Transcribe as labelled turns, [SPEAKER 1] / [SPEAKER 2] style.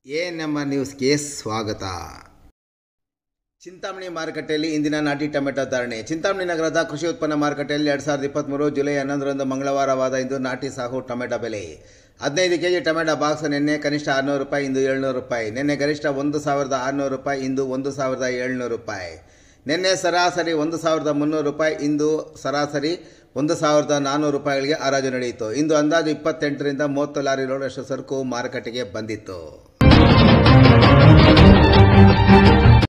[SPEAKER 1] A ನಮ್ಮ ನ್ಯೂಸ್ಗೆ ಸ್ವಾಗತ ಚಿಂತಾಮಣಿ ಮಾರುಕಟ್ಟೆಯಲ್ಲಿ ಇಂದಿನ ನಾಟಿ ಟೊಮೆಟೊ ಧಾರಣೆ ಚಿಂತಾಮಣಿ ನಗರದ ಕೃಷಿ ಉತ್ಪನ್ನ ಮಾರುಕಟ್ಟೆಯಲ್ಲಿ ಎರಡು ಸಾವಿರದ ಇಪ್ಪತ್ತ್ಮೂರು ಜುಲೈ ಹನ್ನೊಂದರಂದು ಮಂಗಳವಾರವಾದ ಇಂದು ನಾಟಿ ಸಾಹು ಟೊಮೆಟೊ ಬೆಲೆ ಹದಿನೈದು ಕೆಜಿ ಟೊಮೆಟೊ ಬಾಕ್ಸ್ ನಿನ್ನೆ ಕನಿಷ್ಠ ಆರುನೂರು ರೂಪಾಯಿ ಇಂದು ಏಳ್ನೂರು ರೂಪಾಯಿ ನಿನ್ನೆ ಗರಿಷ್ಠ ಒಂದು ಸಾವಿರದ ಆರುನೂರು ರೂಪಾಯಿ ಇಂದು ಒಂದು ಸಾವಿರದ ಏಳ್ನೂರು ರೂಪಾಯಿ ನಿನ್ನೆ ಸರಾಸರಿ ಒಂದು ಸಾವಿರದ ಮುನ್ನೂರು ರೂಪಾಯಿ ಇಂದು ಸರಾಸರಿ ಒಂದು ಸಾವಿರದ ನಾನ್ನೂರು ರೂಪಾಯಿಗಳಿಗೆ ಹರಾಜು ನಡೆಯಿತು ಇಂದು ಅಂದಾಜು ಇಪ್ಪತ್ತೆಂಟರಿಂದ ಮೂವತ್ತು ಲಾರಿ ಲೋಡಷ್ಟು ಸರಕು ಮಾರುಕಟ್ಟೆಗೆ ಬಂದಿತ್ತು